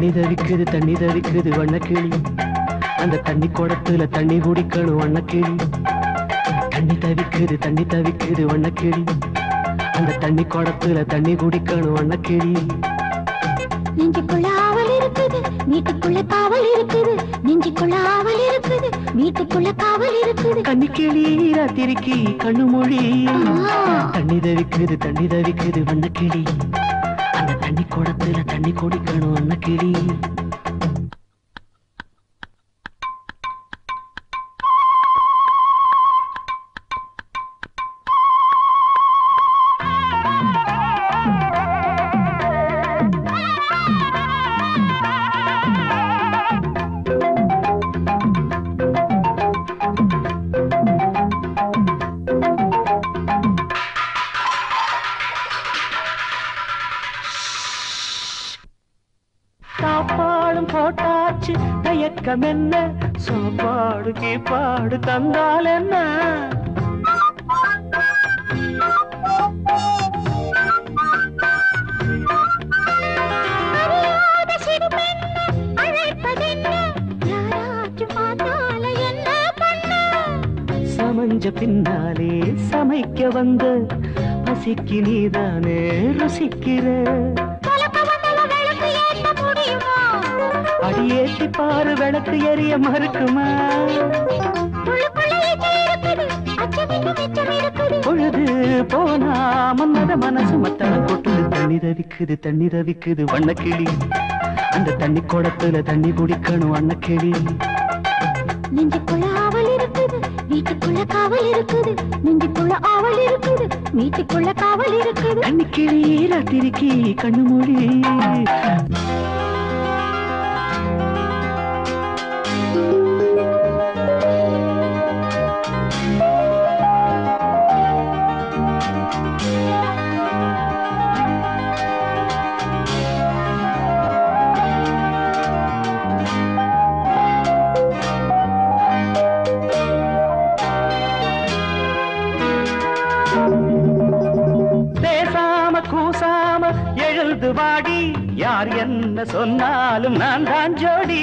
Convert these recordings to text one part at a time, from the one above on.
தண்ணி தவிக்குது தண்ணி தவிக்குது வண்ணக்கிளி அந்த தண்ணி குடத்துல தண்ணி குடிக்கணும் வண்ணக்கிளி தண்ணி தவிக்குது தண்ணி தவிக்குது வண்ணக்கிளி அந்த தண்ணி குடத்துல தண்ணி குடிக்கணும் வண்ணக்கிளி நெஞ்சுக்குள்ள ஆவல் இருக்குது வீட்டுக்குள்ள காவல் இருக்குது நெஞ்சுக்குள்ள ஆவல் இருக்குது வீட்டுக்குள்ள காவல் இருக்குது கன்னிக்கிளி ராத்திரிக்கு கண்ணு மொழி ஆ. தண்ணி தவிக்குது தண்ணி தவிக்குது வண்ணக்கிளி அந்த தண்ணி குடத்துல தண்ணி குடிக்கணும் வண்ணக்கிளி சாப்பாடும் போட்டாச்சு தயக்கம் என்ன சாப்பாடு கீப்பாடு தந்தால் என்ன அறியாத சிறுபெண்ணு அழைப்பதென்ன யாராச்சும் பார்த்தால என்ன பண்ண சமஞ்ச பின்னாலே சமைக்க வந்த பசிக்கு நீதானே ருசிக்கிற தொலைக்க வந்தல விளக்கு ஏத்த முடியுமா அடியேத்தி பாரு விளக்கு எரிய மறுக்குமா உள்ளுக்குள்ள ஈச்சல் இருக்குது அச்சம் இன்னும் மிச்சம் இருக்குது பொழுது போனா மன்னத மனசு மத்தளம் கொட்டுது தண்ணி தவிக்குது தண்ணி தவிக்குது வண்ணக்கிளி அந்த தண்ணி குடத்துல தண்ணி குடிக்கணும் வண்ணக்கிளி நெஞ்சுக்குள்ள ஆவல் இருக்குது வீட்டுக்குள்ள காவல் இருக்குது நெஞ்சுக்குள்ள ஆவல் இருக்குது வீட்டுக்குள்ள காவல் இருக்குது கண்ணிக்கிளி ராத்திரிக்கு கண்ணு மொழி பேசாம கூசாம எழுது வாடி யார் என்ன சொன்னாலும் நான் தான் ஜோடி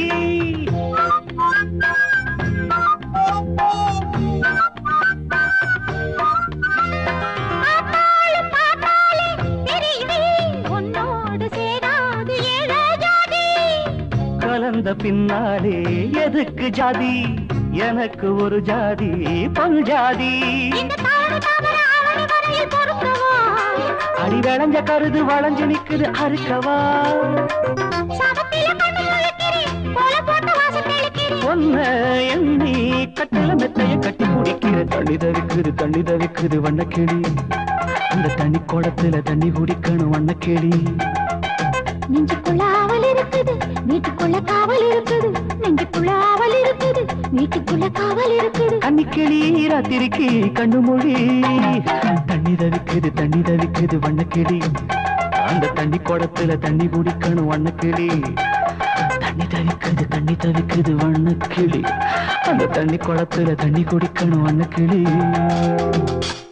பார்த்தாலும் பார்த்தாலே தெரியுதே உன்னோடு சேராது ஏழ ஜாதி கலந்த பின்னாலே எதுக்கு ஜாதி எனக்கு ஒரு ஜாதி பொன் ஜாதி இந்த தாழ்வு தாமர ஆவணி வரையில் பொறுக்கவா அடி விளைஞ்ச கருது வளைஞ்சு நிக்குது அறுக்கவா சபத்தில கண்ணு முழுக்கிறேன் போல போட்டு வாசம் தெளிக்கிறேன் பொண்ண எண்ணி கட்டில மெத்தைய கட்டி குடிக்கிற தண்ணி தவிக்குது தண்ணி தவிக்குது வண்ணக்கிளி அந்த தண்ணி குடத்துல தண்ணி குடிக்கணும் வண்ணக்கிளி நெஞ்சுக்குள்ள ஆவல் இருக்குது வீட்டுக்குள்ள காவல் இருக்குது நெஞ்சுக்குள்ள ஆவல் இருக்குது வீட்டுக்குள்ள காவல் இருக்குது கன்னிக்கிளி ராத்திரிக்கு கண்ணு மொழி தண்ணி தவிக்குது தண்ணி தவிக்குது வண்ணக்கிளி அந்த தண்ணி குடத்துல தண்ணி குடிக்கணும் வண்ணக்கிளி தண்ணி தவிக்குது தண்ணி தவிக்குது வண்ணக்கிளி அந்த தண்ணி குடத்துல தண்ணி குடிக்கணும் வண்ணக்கிளி